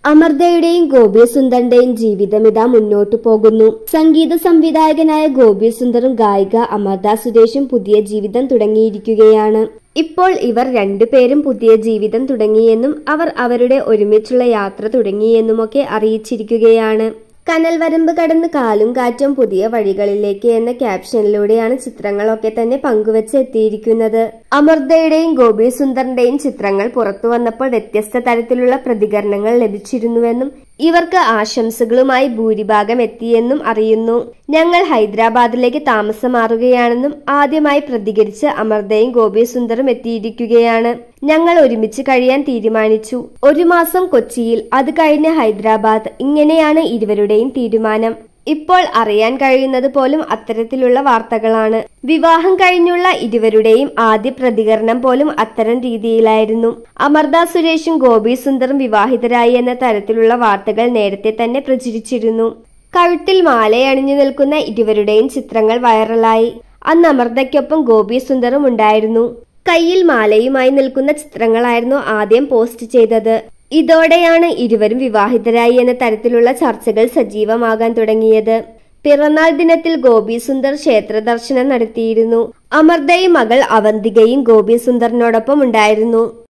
അമർദയുടെയും ഗോപി സുന്ദറിന്റെയും ജീവിതം ഇതാ മുന്നോട്ടു പോകുന്നു സംഗീത സംവിധായകനായ ഗോപി സുന്ദറും ഗായിക അമർദ സുരേഷും പുതിയ ജീവിതം തുടങ്ങിയിരിക്കുകയാണ് ഇപ്പോൾ ഇവർ രണ്ടുപേരും പുതിയ ജീവിതം തുടങ്ങിയെന്നും അവർ അവരുടെ ഒരുമിച്ചുള്ള യാത്ര തുടങ്ങിയെന്നുമൊക്കെ അറിയിച്ചിരിക്കുകയാണ് കനൽ വരമ്പ് കടന്ന് കാലും കാറ്റും പുതിയ വഴികളിലേക്ക് എന്ന ക്യാപ്ഷനിലൂടെയാണ് ചിത്രങ്ങളൊക്കെ തന്നെ പങ്കുവച്ച് എത്തിയിരിക്കുന്നത് അമൃതയുടെയും ഗോപി സുന്ദറിന്റെയും ചിത്രങ്ങൾ പുറത്തു വന്നപ്പോൾ വ്യത്യസ്ത തരത്തിലുള്ള പ്രതികരണങ്ങൾ ലഭിച്ചിരുന്നുവെന്നും ഇവർക്ക് ആശംസകളുമായി ഭൂരിഭാഗം എത്തിയെന്നും അറിയുന്നു ഞങ്ങൾ ഹൈദരാബാദിലേക്ക് താമസം മാറുകയാണെന്നും ആദ്യമായി പ്രതികരിച്ച് അമർദയും ഗോപി സുന്ദറും എത്തിയിരിക്കുകയാണ് ഞങ്ങൾ ഒരുമിച്ച് കഴിയാൻ തീരുമാനിച്ചു ഒരു മാസം കൊച്ചിയിൽ അത് കഴിഞ്ഞ് ഹൈദരാബാദ് ഇങ്ങനെയാണ് ഇരുവരുടെയും തീരുമാനം ഇപ്പോൾ അറിയാൻ കഴിയുന്നത് പോലും അത്തരത്തിലുള്ള വാർത്തകളാണ് വിവാഹം കഴിഞ്ഞുള്ള ഇരുവരുടെയും ആദ്യ പ്രതികരണം പോലും അത്തരം രീതിയിലായിരുന്നു അമർദ സുരേഷും ഗോപി സുന്ദറും വിവാഹിതരായി എന്ന തരത്തിലുള്ള വാർത്തകൾ നേരത്തെ തന്നെ പ്രചരിച്ചിരുന്നു കഴുത്തിൽ മാലയണിഞ്ഞു നിൽക്കുന്ന ഇരുവരുടെയും ചിത്രങ്ങൾ വൈറലായി അന്ന് അമർദയ്ക്കൊപ്പം ഗോപി സുന്ദറും ഉണ്ടായിരുന്നു കയ്യിൽ മാലയുമായി നിൽക്കുന്ന ചിത്രങ്ങളായിരുന്നു ആദ്യം പോസ്റ്റ് ചെയ്തത് ഇതോടെയാണ് ഇരുവരും വിവാഹിതരായി എന്ന തരത്തിലുള്ള ചർച്ചകൾ സജീവമാകാൻ തുടങ്ങിയത് പിറന്നാൾ ദിനത്തിൽ ഗോപി സുന്ദർ ക്ഷേത്ര ദർശനം നടത്തിയിരുന്നു അമർദയും മകൾ അവന്തികയും ഗോപി സുന്ദറിനോടൊപ്പം ഉണ്ടായിരുന്നു